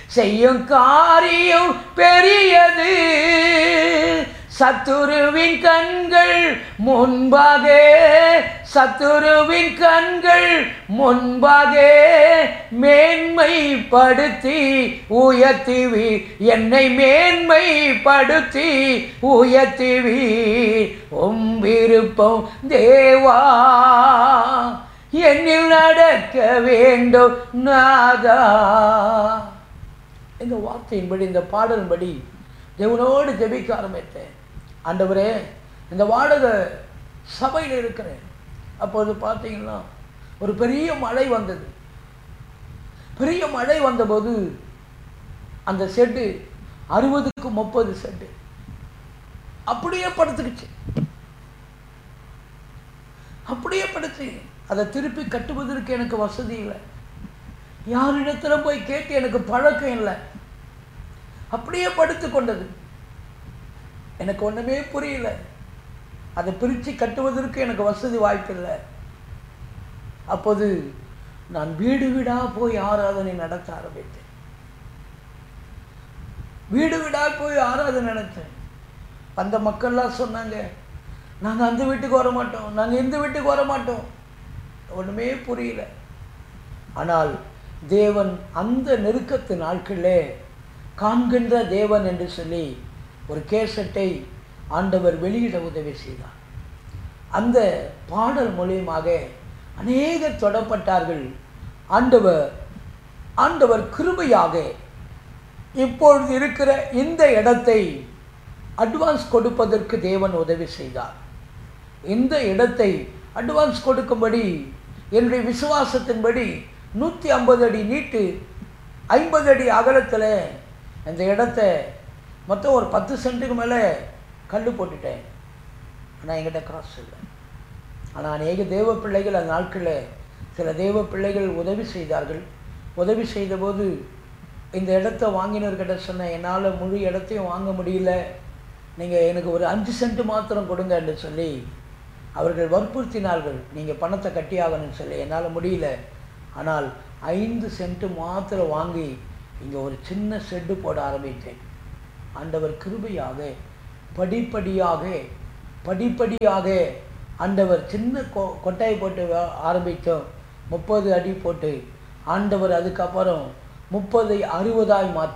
செய்யும் காரியம் பெரியது சத்துருவின் கண்கள் முன்பாக சத்துருவின் கண்கள் முன்பாக மேன்மைப்படுத்தி உயர்த்துவி என்னை மேன்மைப்படுத்தி உயர்த்துவி உம் விருப்பம் தேவா என்னில் நடக்க வேண்டும் நாதா இந்த வார்த்தையின்படி இந்த பாடலின்படி தேவனோடு ஜெபிக்க ஆரம்பித்தேன் ஆண்டவரே இந்த வாடக சபையில் இருக்கிறேன் அப்போது பார்த்தீங்கன்னா ஒரு பெரிய மழை வந்தது பெரிய மழை வந்தபோது அந்த செட்டு அறுபதுக்கு முப்பது செட்டு அப்படியே படுத்துக்கிச்சு அப்படியே படுத்து அதை திருப்பி கட்டுவதற்கு எனக்கு வசதி இல்லை யாரிடத்துல போய் கேட்டு எனக்கு பழக்கம் இல்லை அப்படியே படுத்து கொண்டது எனக்கு ஒன்றுமே புரியல அதை பிரித்து கட்டுவதற்கு எனக்கு வசதி வாய்ப்பில்லை அப்போது நான் வீடு வீடாக போய் ஆராதனை நடத்த ஆரம்பித்தேன் வீடு வீடாக போய் ஆராதனை நடத்தேன் அந்த மக்கள்லாம் சொன்னாங்க நாங்கள் அந்த வீட்டுக்கு வர மாட்டோம் நாங்கள் இந்த வீட்டுக்கு வர மாட்டோம் ஒன்றுமே புரியல ஆனால் தேவன் அந்த நெருக்கத்து நாட்களிலே காண்கின்ற தேவன் என்று சொல்லி ஒரு கேசட்டை ஆண்டவர் வெளியிட உதவி செய்தார் அந்த பாடல் மூலியமாக அநேகர் தொடப்பட்டார்கள் ஆண்டவர் ஆண்டவர் கிருபையாக இப்பொழுது இருக்கிற இந்த இடத்தை அட்வான்ஸ் கொடுப்பதற்கு தேவன் உதவி செய்தார் இந்த இடத்தை அட்வான்ஸ் கொடுக்கும்படி என்னுடைய விசுவாசத்தின்படி நூற்றி ஐம்பது அடி நீட்டு ஐம்பது அடி அகலத்தில் அந்த இடத்த மொத்தம் ஒரு பத்து சென்ட்டுக்கு மேலே கல் போட்டுட்டேன் ஆனால் என்கிட்ட காசு இல்லை ஆனால் அநேக தேவ பிள்ளைகள் அந்த நாட்களில் சில தேவ பிள்ளைகள் உதவி செய்தார்கள் உதவி செய்தபோது இந்த இடத்த வாங்கினவர்கிட்ட சொன்னேன் என்னால் முழு இடத்தையும் வாங்க முடியல நீங்கள் எனக்கு ஒரு அஞ்சு சென்ட் மாத்திரம் கொடுங்க என்று சொல்லி அவர்கள் வற்புறுத்தினார்கள் நீங்கள் பணத்தை கட்டியாகணும்னு சொல்லி என்னால் முடியல ஆனால் ஐந்து சென்ட் மாத்திரம் வாங்கி இங்கே ஒரு சின்ன ஷெட்டு போட ஆரம்பித்தேன் ஆண்டவர் கிருபையாக படிப்படியாக படிப்படியாக ஆண்டவர் சின்ன கொ கொட்டாய் போட்டு வ- ஆரம்பித்தோம் முப்பது அடி போட்டு ஆண்டவர் அதுக்கப்புறம் முப்பதை அறுபதாய் மாற்றி